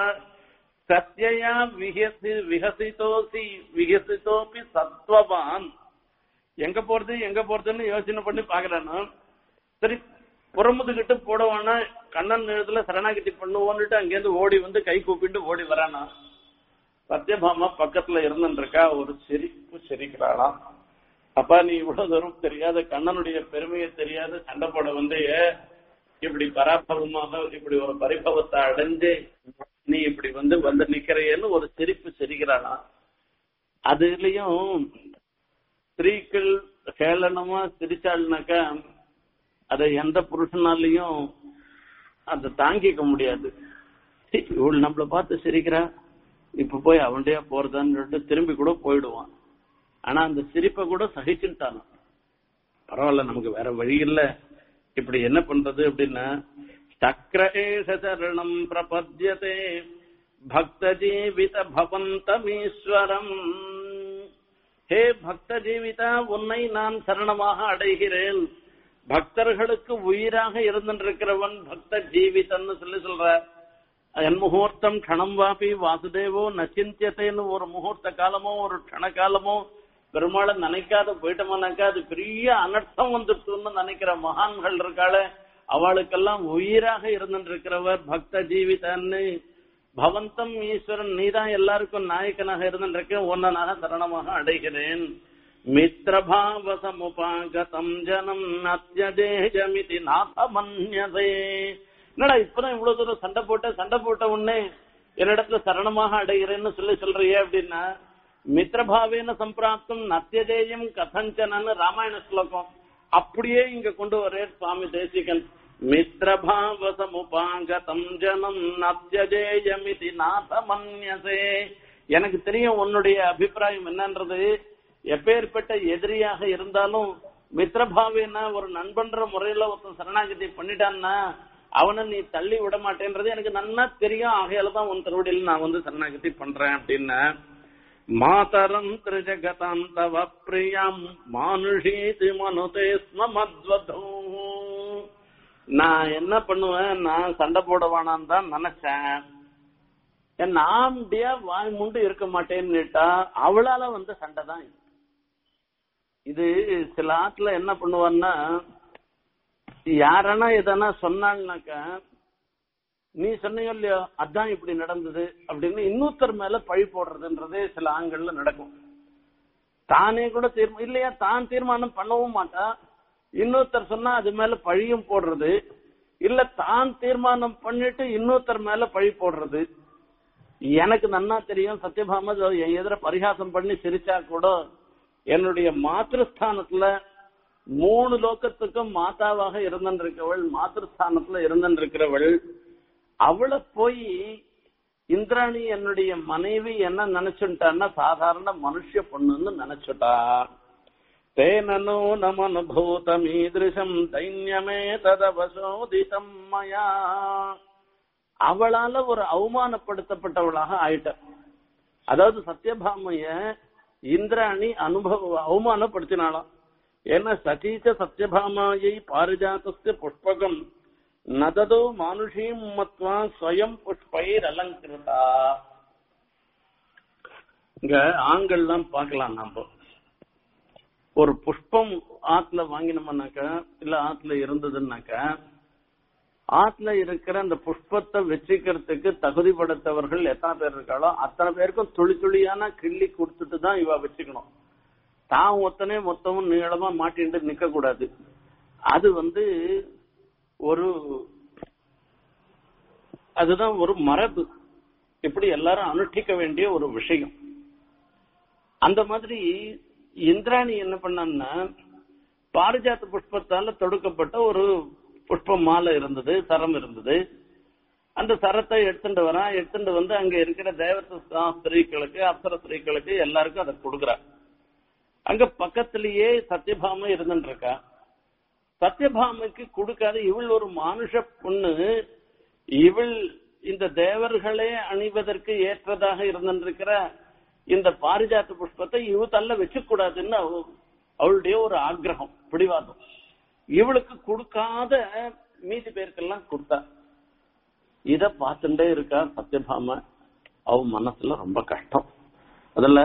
சத்யயா விஹசி விஹசிதோசி விஹசிதோபி சத்வவான் எங்க போறது எங்க போறதுன்னு யோசனை பண்ணி பாக்குறானா சரி புறமுதுகிட்டு போடவானா கண்ணன் நேரத்துல சரணாகிட்டி பண்ணுவோன்னுட்டு அங்கேருந்து ஓடி வந்து கை கூப்பிட்டு ஓடி வரானா சத்யபாமா பக்கத்துல இருந்துருக்கா ஒரு சிரிப்பு சிரிக்கிறாளாம் அப்பா நீ இவ்வளவு தூரம் தெரியாத கண்ணனுடைய பெருமையை தெரியாத சண்டை போட வந்து இப்படி பராபவமாக இப்படி ஒரு பரிபவத்தை அடைஞ்சு நீ இப்படி வந்து வந்து நிக்கிறையன்னு ஒரு சிரிப்பு சிரிக்கிறாளாம் அதுலயும் ஸ்திரீக்கள் கேளனமா சிரிச்சாள்னாக்கா அதை எந்த புருஷனாலையும் அதை தாங்கிக்க முடியாது சீ, இவள் நம்மள பார்த்து சிரிக்கிறா இப்ப போய் அவன்டையா போறதான்னு சொல்லிட்டு திரும்பி கூட போயிடுவான் ஆனா அந்த சிரிப்பை கூட சகிச்சுட்டான் பரவாயில்ல நமக்கு வேற வழி இல்ல இப்படி என்ன பண்றது அப்படின்னா சக்கர ஏஷ சரணம் பிரபத்யதே பக்த ஜீவித பவந்தமீஸ்வரம் ஹே பக்த ஜீவிதா உன்னை நான் சரணமாக அடைகிறேன் பக்தர்களுக்கு உயிராக இருந்திருக்கிறவன் பக்த ஜீவிதன்னு சொல்லி சொல்ற என் முகூர்த்தம் க்ஷணம் வாபி வாசுதேவோ நச்சிந்தியத்தைன்னு ஒரு முகூர்த்த காலமோ ஒரு க்ஷண காலமோ பெருமாளை நினைக்காத போயிட்டோம்னாக்கா அது பெரிய அனர்த்தம் வந்துட்டுன்னு நினைக்கிற மகான்கள் இருக்காளே அவளுக்கெல்லாம் உயிராக இருந்திருக்கிறவர் பக்த ஜீவிதன்னு பவந்தம் ஈஸ்வரன் நீதான் எல்லாருக்கும் நாயக்கனாக இருந்திருக்கேன் உன்னனாக சரணமாக அடைகிறேன் மித்ரபாவசமுபாகதம் ஜனம் நத்தியதேஜமிதி நாதமன்யதே என்னடா இப்பதான் இவ்வளவு தூரம் சண்டை போட்ட சண்டை போட்ட உடனே என்னிடத்துல சரணமாக அடைகிறேன்னு சொல்லி சொல்றியே அப்படின்னா மித்ரபாவேன சம்பிராப்தம் நத்தியதேயம் கதஞ்சனன்னு ராமாயண ஸ்லோகம் அப்படியே இங்க கொண்டு வரே சுவாமி தேசிகன் மித்ரபாவசமுபாகதம் ஜனம் நத்தியதேயமிதி நாதமன்யசே எனக்கு தெரியும் உன்னுடைய அபிப்பிராயம் என்னன்றது எப்பேற்பட்ட எதிரியாக இருந்தாலும் மித்ரபாவேனா ஒரு நண்பன்ற முறையில ஒருத்தன் சரணாகதி பண்ணிட்டான்னா அவனை நீ தள்ளி விட மாட்டேன்றது எனக்கு நன்னா தெரியும் ஆகையால தான் உன் திருவடியில் நான் வந்து சரணாகதி பண்றேன் அப்படின்னு மாதரம் திரிஜகதாம் தவ பிரியம் மானுஷீதி மனுதே ஸ்ம மத்வதோ நான் என்ன பண்ணுவேன் நான் சண்டை போட வேணாம் தான் நினைச்சேன் நான் முடியா வாய் முண்டு இருக்க மாட்டேன்னுட்டா அவளால வந்த சண்டை தான் இது. இது சில ஆத்துல என்ன பண்ணுவான்னா யாரனா எதனா சொன்னாங்கனாக்கா நீ சொன்னியோ இல்லையோ அதான் இப்படி நடந்தது அப்படின்னு இன்னொருத்தர் மேல பழி போடுறதுன்றது சில ஆண்கள்ல நடக்கும் தானே கூட தீர்மானம் இல்லையா தான் தீர்மானம் பண்ணவும் மாட்டா இன்னொருத்தர் சொன்னா அது மேல பழியும் போடுறது இல்ல தான் தீர்மானம் பண்ணிட்டு இன்னொருத்தர் மேல பழி போடுறது எனக்கு நன்னா தெரியும் சத்யபாமா என் எதிர பரிகாசம் பண்ணி சிரிச்சா கூட என்னுடைய மாத்திருஸ்தானத்துல மூணு லோக்கத்துக்கும் மாதாவாக இருந்திருக்கவள் மாத்திருஸ்தானத்துல இருந்திருக்கிறவள் அவளை போய் இந்திராணி என்னுடைய மனைவி என்ன நினைச்சுட்டான்னா சாதாரண மனுஷ பொண்ணுன்னு நினைச்சுட்டா தேனோ நமனுபூதமீதிருஷம் தைன்யமே ததவசோதிதம் மயா அவளால ஒரு அவமானப்படுத்தப்பட்டவளாக ஆயிட்ட அதாவது சத்யபாமைய இந்திராணி அனுபவ அவமானப்படுத்தினாளாம் ஏன்னா சதீச்ச சத்யபாமாயை பாரிஜாத்தஸ்ய புஷ்பகம் நததோ மானுஷீம் மத்வா ஸ்வயம் புஷ்பைர் அலங்கிருதா இங்க ஆண்கள்லாம் பார்க்கலாம் நாம ஒரு புஷ்பம் ஆத்துல வாங்கினோம்னாக்கா இல்ல ஆத்துல இருந்ததுன்னாக்கா ஆத்துல இருக்கிற அந்த புஷ்பத்தை வச்சுக்கிறதுக்கு தகுதிப்படுத்தவர்கள் எத்தனை பேர் இருக்காளோ அத்தனை பேருக்கும் துளி துளியான கிள்ளி கொடுத்துட்டு தான் இவ வச்சுக்கணும் தான் ஒத்தனே மொத்தமும் நீளமா மாட்டிட்டு நிக்க கூடாது அது வந்து ஒரு அதுதான் ஒரு மரபு இப்படி எல்லாரும் அனுஷ்டிக்க வேண்டிய ஒரு விஷயம் அந்த மாதிரி இந்திராணி என்ன பண்ணான்னா பாரிஜாத்த புஷ்பத்தால தொடுக்கப்பட்ட ஒரு புஷ்ப மாலை இருந்தது சரம் இருந்தது அந்த சரத்தை எடுத்துட்டு வரான் எடுத்துட்டு வந்து அங்க இருக்கிற தேவத ஸ்திரீக்களுக்கு அப்சர ஸ்திரீக்களுக்கு எல்லாருக்கும் அதை கொடுக்குறா அங்க பக்கத்திலேயே சத்யபாம இருந்துட்டு இருக்கா சத்யபாமைக்கு கொடுக்காத இவள் ஒரு மானுஷ பொண்ணு இவள் இந்த தேவர்களே அணிவதற்கு ஏற்றதாக இருந்திருக்கிற இந்த பாரிஜாத்த புஷ்பத்தை இவ தள்ள வச்சு கூடாதுன்னு அவளுடைய ஒரு ஆக்ரகம் பிடிவாதம் இவளுக்கு கொடுக்காத மீதி பேருக்கெல்லாம் கொடுத்தா இத பார்த்துட்டே இருக்கா சத்யபாம அவ மனசுல ரொம்ப கஷ்டம் அதுல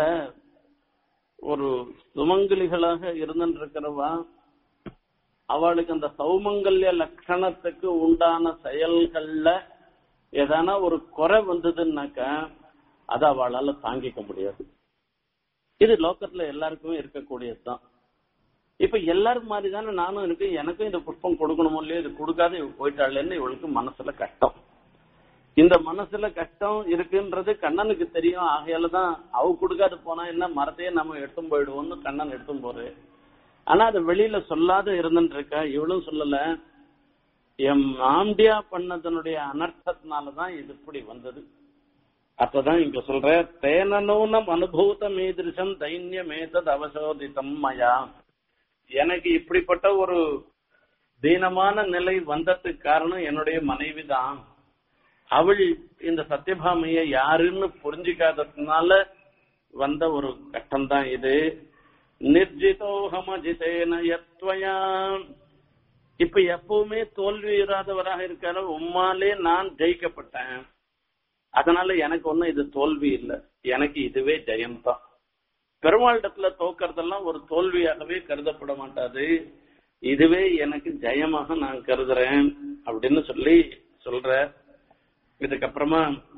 ஒரு சுமங்கலிகளாக இருந்துருக்கிறவா அவளுக்கு அந்த சௌமங்கல்ய லட்சணத்துக்கு உண்டான செயல்கள்ல ஏதானா ஒரு குறை வந்ததுன்னாக்கா அதை அவளால தாங்கிக்க முடியாது இது லோக்கத்துல எல்லாருக்குமே இருக்கக்கூடியதுதான் இப்ப எல்லாரும் மாதிரி தானே நானும் இருக்கு எனக்கும் இந்த புஷ்பம் கொடுக்கணுமோ இல்லையோ இது கொடுக்காத இவ போயிட்டாளேன்னு இவளுக்கு மனசுல கஷ்டம் இந்த மனசுல கஷ்டம் இருக்குன்றது கண்ணனுக்கு தெரியும் ஆகையால தான் அவ கொடுக்காது போனா என்ன மரத்தையே நம்ம எடுத்தும் போயிடுவோம்னு கண்ணன் எடுத்தும் போரு ஆனா அது வெளியில சொல்லாத இருந்துட்டு இருக்கா இவளும் சொல்லல என் ஆம்பியா பண்ணதனுடைய அனர்த்தத்தினாலதான் இது இப்படி வந்தது அப்பதான் இங்க சொல்ற தேனநூனம் அனுபூத மீதிருஷம் தைன்யமேதத் அவசோதிதம் மயா எனக்கு இப்படிப்பட்ட ஒரு தீனமான நிலை வந்ததுக்கு காரணம் என்னுடைய மனைவி தான் அவள் இந்த சத்யபாமைய யாருன்னு புரிஞ்சிக்காததுனால வந்த ஒரு கட்டம் தான் இது நிர்ஜிதோகமஜிதேன யத்வயா இப்ப எப்பவுமே தோல்வி இராதவராக இருக்காரு உம்மாலே நான் ஜெயிக்கப்பட்டேன் அதனால எனக்கு ஒண்ணும் இது தோல்வி இல்லை எனக்கு இதுவே ஜெயம்தான் பெருமாளிடத்துல தோக்கறதெல்லாம் ஒரு தோல்வியாகவே கருதப்பட மாட்டாது இதுவே எனக்கு ஜெயமாக நான் கருதுறேன் அப்படின்னு சொல்லி சொல்ற இதுக்கப்புறமா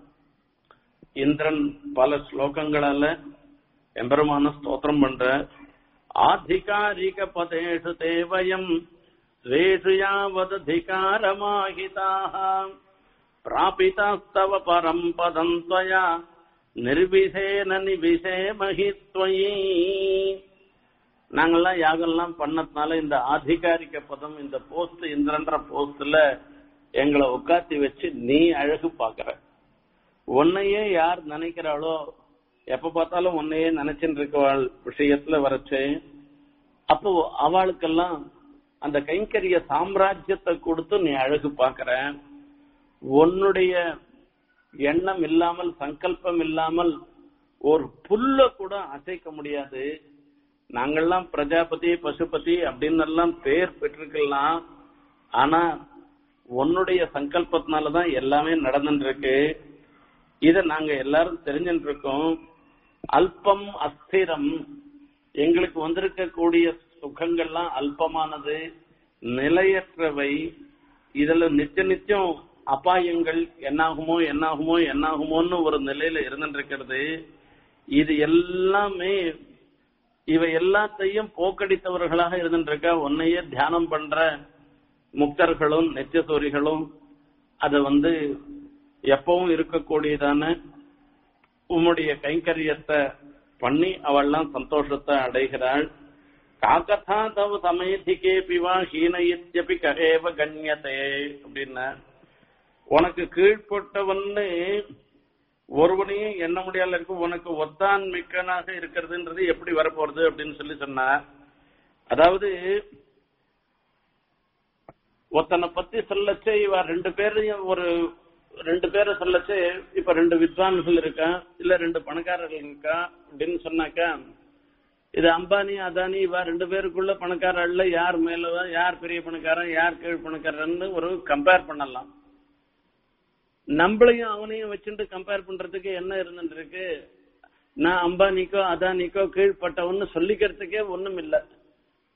இந்திரன் பல ஸ்லோகங்களால எம்பெருமான ஸ்தோத்திரம் பண்ற ஆதிகாரிக பதேஷு தேவயம் ஸ்வேஷு யாவததிகாரமாகிதாக பிராபிதாஸ்தவ பரம் பதம் त्वया நிர்விசேன நிவிசே மகித்வயி நாங்கெல்லாம் யாகெல்லாம் பண்ணதுனால இந்த ஆதிகாரிக பதம் இந்த போஸ்ட் இந்திரன்ற போஸ்ட்ல எங்களை உட்காத்தி வச்சு நீ அழகு பாக்குற உன்னையே யார் நினைக்கிறாளோ எப்ப பார்த்தாலும் உன்னையே நினைச்சுட்டு இருக்கவாள் விஷயத்துல வரச்சு அப்போ அவளுக்கெல்லாம் அந்த கைங்கரிய சாம்ராஜ்யத்தை கொடுத்து நீ அழகு பாக்குற உன்னுடைய எண்ணம் இல்லாமல் சங்கல்பம் இல்லாமல் ஒரு புல்ல கூட அசைக்க முடியாது நாங்கெல்லாம் பிரஜாபதி பசுபதி அப்படின்னு எல்லாம் பேர் பெற்றிருக்கலாம் ஆனா உன்னுடைய சங்கல்பத்தினாலதான் எல்லாமே நடந்துட்டு இருக்கு இத நாங்க எல்லாரும் தெரிஞ்சுட்டு இருக்கோம் அல்பம் அஸ்திரம் எங்களுக்கு வந்திருக்கக்கூடிய சுகங்கள்லாம் அல்பமானது நிலையற்றவை இதுல நித்திய நித்தியம் அபாயங்கள் என்னாகுமோ என்னாகுமோ என்னாகுமோன்னு ஒரு நிலையில இருந்துட்டு இருக்கிறது இது எல்லாமே இவை எல்லாத்தையும் போக்கடித்தவர்களாக இருந்துட்டு இருக்க உன்னையே தியானம் பண்ற முக்தர்களும் நெச்சசோரிகளும் அத வந்து எப்பவும் இருக்கக்கூடியதான உம்முடைய கைங்கரியத்தை பண்ணி அவள்லாம் சந்தோஷத்தை அடைகிறாள் காக்கதா தவ சமயத்திகே பிவா ஹீனயித்யபி ககேவ கண்யதே அப்படின்னா உனக்கு கீழ்பட்டவன்னு ஒருவனையும் எண்ண முடியாத இருக்கும் உனக்கு ஒத்தான் மிக்கனாக இருக்கிறதுன்றது எப்படி வரப்போறது அப்படின்னு சொல்லி சொன்னா அதாவது ஒருத்தனை பத்தி சொல்லச்சே இவ ரெண்டு பேரையும் ஒரு ரெண்டு பேரை சொல்லச்சே இப்ப ரெண்டு வித்வான்கள் இருக்கா இல்ல ரெண்டு பணக்காரர்கள் இருக்கா அப்படின்னு சொன்னாக்கா இது அம்பானி அதானி இவ ரெண்டு பேருக்குள்ள பணக்காரர்ல யார் மேல யார் பெரிய பணக்காரன் யார் கீழ் பணக்காரன்னு ஒரு கம்பேர் பண்ணலாம் நம்மளையும் அவனையும் வச்சுட்டு கம்பேர் பண்றதுக்கு என்ன இருந்துட்டு இருக்கு நான் அம்பானிக்கோ அதானிக்கோ கீழ்பட்டவன்னு சொல்லிக்கிறதுக்கே ஒண்ணும் இல்ல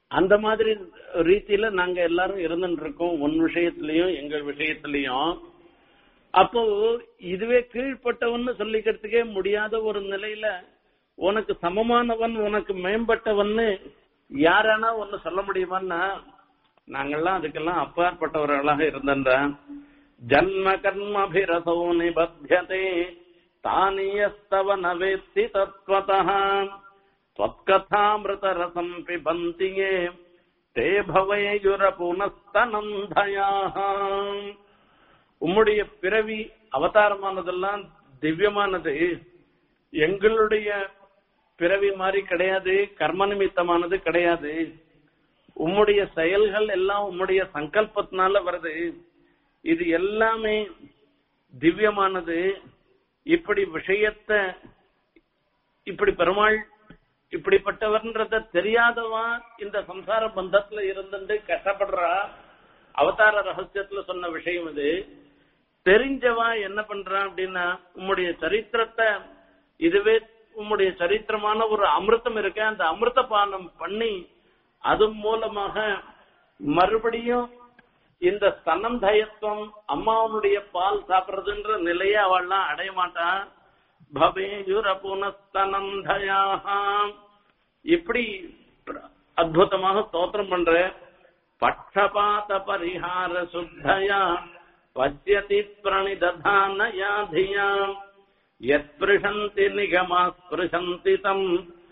அந்த மாதிரி ரீதியில நாங்க எல்லாரும் இருந்துட்டு இருக்கோம் உன் விஷயத்திலயும் எங்கள் விஷயத்திலயும் அப்போ இதுவே கீழ்ப்பட்டவன்னு சொல்லிக்கிறதுக்கே முடியாத ஒரு நிலையில உனக்கு சமமானவன் உனக்கு மேம்பட்டவன்னு யாரானா ஒன்னு சொல்ல முடியுமான்னா நாங்கெல்லாம் அதுக்கெல்லாம் அப்பாற்பட்டவர்களாக இருந்தன்ற ஜன்ம கர்மபிரசோ நிபத்தியதே தானியஸ்தவ நவேத்தி தத்வதா त्वत्कथामृतरसम् पिबन्ति ये ते भवयुरपुनस्तनन्दयाः உம்முடைய பிறவி அவதாரமானதெல்லாம் திவ்யமானது எங்களுடைய பிறவி மாதிரி கிடையாது கர்ம நிமித்தமானது கிடையாது உம்முடைய செயல்கள் எல்லாம் உம்முடைய சங்கல்பத்தினால வருது இது எல்லாமே திவ்யமானது இப்படி விஷயத்த இப்படி பெருமாள் இப்படிப்பட்டவர்ன்றத தெரியாதவா இந்த சம்சார பந்தத்துல இருந்துட்டு கஷ்டப்படுறா அவதார ரகசியத்துல சொன்ன விஷயம் இது தெரிஞ்சவா என்ன பண்றான் அப்படின்னா உம்முடைய சரித்திரத்தை இதுவே உம்முடைய சரித்திரமான ஒரு அமிர்தம் இருக்க அந்த அமிர்த பானம் பண்ணி அது மூலமாக மறுபடியும் இந்த ஸ்தனம் தயத்துவம் அம்மாவனுடைய பால் சாப்பிடுறதுன்ற நிலையை அவள்லாம் அடைய மாட்டான் பவேயுர புனஸ்தனந்தயாம் இப்படி அற்புதமாக ஸ்தோத்திரம் பண்ற பட்சபாத பரிஹார சுத்தயா பசியதி பிரணிததானயா தியாம் யத்பிருஷந்தி நிகமா ஸ்பிருஷந்தி தம்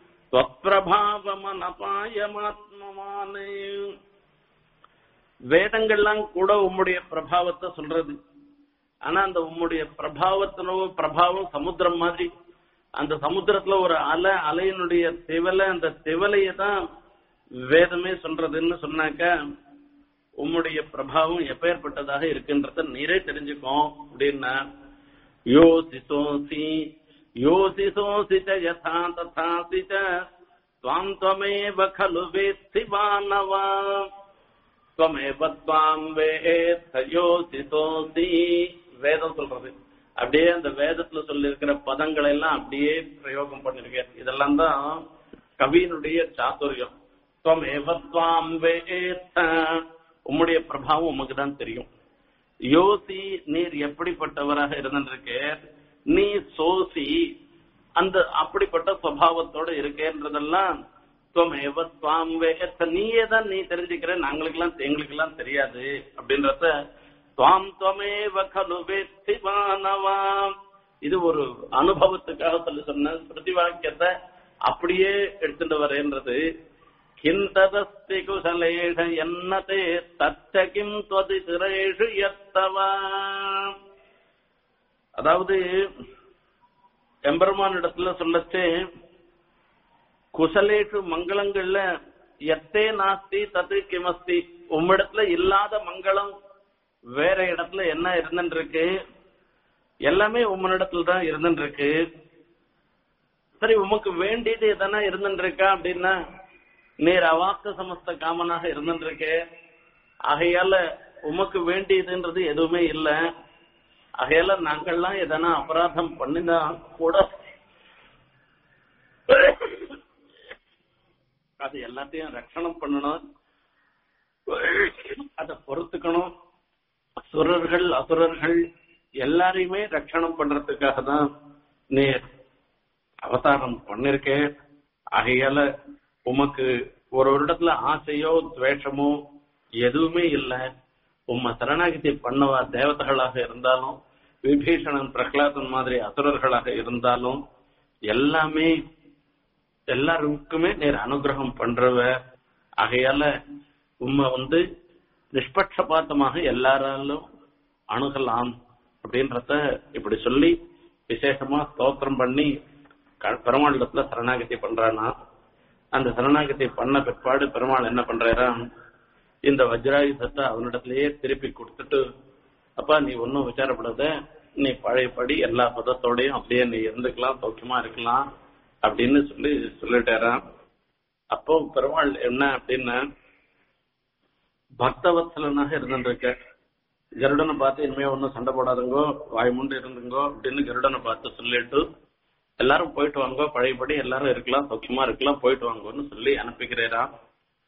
त्वत्प्रभावमनपायमात्मமானே வேதங்கள்லாம் கூட உம்முடைய பிரபாவத்தை சொல்றது ஆனா அந்த உம்முடைய பிரபாவத்தினோ பிரபாவம் சமுத்திரம் மாதிரி அந்த சமுத்திரத்துல ஒரு அலை அலையினுடைய திவலை அந்த திவலையை தான் வேதமே சொல்றதுன்னு சொன்னாக்க உம்முடைய பிரபாவம் எப்பேற்பட்டதாக இருக்குன்றத நீரே தெரிஞ்சுக்கோ அப்படின்னா யோசிசோசி யோசிசோசி ச யதா ததாசி ச त्वाम् त्वमेव खलु वेत्सि मानवा त्वमेव त्वाम् வேத்தயோசிசோசி வேதம் சொல்றது அப்படியே அந்த வேதத்துல சொல்லி இருக்கிற பதங்களை எல்லாம் அப்படியே பிரயோகம் பண்ணிருக்கேன் இதெல்லாம் தான் கவியினுடைய சாத்துரியம் துவமேவ துவாம் வேத்த உம்முடைய பிரபாவம் உமக்கு தான் தெரியும் யோசி நீர் எப்படிப்பட்டவராக இருந்திருக்கு நீ சோசி அந்த அப்படிப்பட்ட சுவாவத்தோட இருக்கேன்றதெல்லாம் துவமேவ துவாம் வேத்த நீயே தான் நீ தெரிஞ்சுக்கிற நாங்களுக்கெல்லாம் எங்களுக்கெல்லாம் தெரியாது அப்படின்றத துவாம் துவமேவ கலு வேத்தி மானவாம் இது ஒரு அனுபவத்துக்காக சொல்லி சொன்ன ஸ்மிருதி வாக்கியத்தை அப்படியே எடுத்துட்டு வரேன்றது கிந்ததஸ்தி குசலேஷ என்னதே தச்ச கிம் துவதி திரேஷு எத்தவா அதாவது எம்பெருமான் இடத்துல சொல்லச்சே குசலேஷு மங்களங்கள்ல எத்தே நாஸ்தி தது கிமஸ்தி உம்மிடத்துல இல்லாத மங்களம் வேற இடத்துல என்ன இருந்துருக்கு எல்லாமே உம்மனிடத்துல தான் இருந்துருக்கு சரி உமக்கு வேண்டியது எதனா இருந்துருக்கா அப்படின்னா நீர் அவாக்க சமஸ்த காமனாக இருந்துருக்கு ஆகையால உமக்கு வேண்டியதுன்றது எதுவுமே இல்ல ஆகையால நாங்கள்லாம் எதனா அபராதம் பண்ணினா கூட அது எல்லாத்தையும் ரட்சணம் பண்ணணும் அத பொறுத்துக்கணும் சுரர்கள் அசுரர்கள் எல்லாரையுமே ரட்சணம் பண்றதுக்காக தான் நீர் அவதாரம் பண்ணிருக்கேன் ஆகையால உமக்கு ஒரு ஒரு இடத்துல ஆசையோ துவேஷமோ எதுவுமே இல்ல உம்ம சரணாகதி பண்ணவா தேவதைகளாக இருந்தாலும் விபீஷணன் பிரகலாதன் மாதிரி அசுரர்களாக இருந்தாலும் எல்லாமே எல்லாருக்குமே நேர் அனுகிரகம் பண்றவ ஆகையால உண்மை வந்து நிஷ்பட்சபாத்தமாக எல்லாராலும் அணுகலாம் அப்படின்றத இப்படி சொல்லி விசேஷமா ஸ்தோத்திரம் பண்ணி க- பெருமாளிடத்துல சரணாகதி பண்றானா அந்த சரணாகதி பண்ண பிற்பாடு பெருமாள் என்ன பண்றாரா இந்த வஜ்ராயுதத்தை அவனிடத்திலேயே திருப்பி கொடுத்துட்டு அப்பா நீ ஒன்னும் விசாரப்படாத நீ பழையபடி எல்லா பதத்தோடையும் அப்படியே நீ இருந்துக்கலாம் சௌக்கியமா இருக்கலாம் அப்படின்னு சொல்லி சொல்லிட்டாராம் அப்போ பெருமாள் என்ன அப்படின்னா பக்தவத்சலனாக இருந்துருக்க கருடனை பார்த்து இனிமே ஒன்னும் சண்டை போடாதுங்கோ வாய் முண்டு இருந்துங்கோ அப்படின்னு கருடனை பார்த்து சொல்லிட்டு எல்லாரும் போயிட்டு வாங்கோ பழையபடி எல்லாரும் இருக்கலாம் சௌக்கியமா இருக்கலாம் போயிட்டு வாங்கோன்னு சொல்லி அனுப்பிக்கிறேரா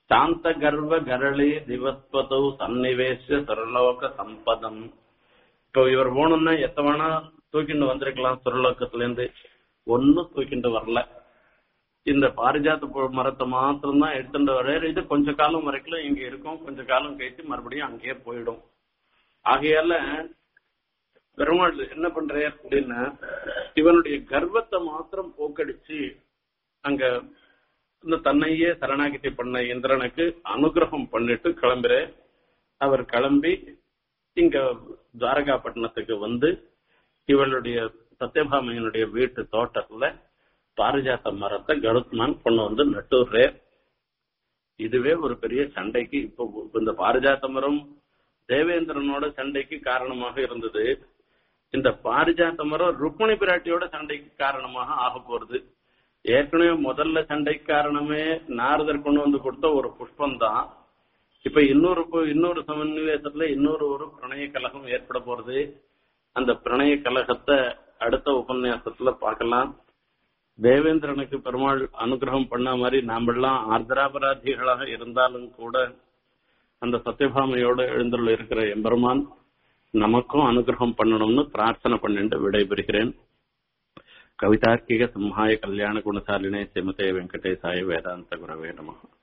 சாந்த கர்வ கரளி திவஸ்வதௌ சன்னிவேஷ சுரலோக சம்பதம் இப்போ இவர் போகணும்னா எத்த வேணா தூக்கிட்டு வந்திருக்கலாம் சுரலோகத்துல இருந்து ஒன்னும் தூக்கிட்டு வரல இந்த பாரிஜாத பு- மரத்தை மாத்திரம் தான் எடுத்துட்டு வர இது கொஞ்ச காலம் வரைக்கும் இங்க இருக்கும் கொஞ்ச காலம் கழிச்சு மறுபடியும் அங்கேயே போயிடும் ஆகையால பெருமாள் என்ன பண்றார் அப்படின்னா இவனுடைய கர்வத்தை மாத்திரம் போக்கடிச்சு அங்க இந்த தன்னையே சரணாகிதி பண்ண இந்திரனுக்கு அனுகிரகம் பண்ணிட்டு கிளம்புற அவர் கிளம்பி இங்க துவாரகாப்பட்டினத்துக்கு வந்து இவளுடைய சத்யபாமையனுடைய வீட்டு தோட்டத்துல பாரிஜாத்த மரத்தை கருத்மான் கொண்டு வந்து நட்டுறே இதுவே ஒரு பெரிய சண்டைக்கு இப்போ இந்த பாரிஜாத்த மரம் தேவேந்திரனோட சண்டைக்கு காரணமாக இருந்தது இந்த பாரிஜாத்த மரம் ருக்மிணி பிராட்டியோட சண்டைக்கு காரணமாக ஆக போறது ஏற்கனவே முதல்ல சண்டைக்கு காரணமே நாரதர் கொண்டு வந்து கொடுத்த ஒரு புஷ்பம் தான் இப்ப இன்னொரு பு- இன்னொரு சமநிவேசத்துல இன்னொரு ஒரு பிரணய கலகம் ஏற்பட போறது அந்த பிரணய கலகத்தை அடுத்த உபன்யாசத்துல பார்க்கலாம் தேவேந்திரனுக்கு பெருமாள் அனுகிரகம் பண்ண மாதிரி நாமெல்லாம் ஆர்திராபராதிகளாக இருந்தாலும் கூட அந்த சத்யபாமையோட எழுந்துள்ள இருக்கிற எம்பெருமான் நமக்கும் அனுகிரகம் பண்ணணும்னு பிரார்த்தனை பண்ணிட்டு விடைபெறுகிறேன் கவிதார்க்கிக சிம்ஹாய கல்யாண குணசாலினே சிமதே வெங்கடேசாய வேதாந்த குரவே நமः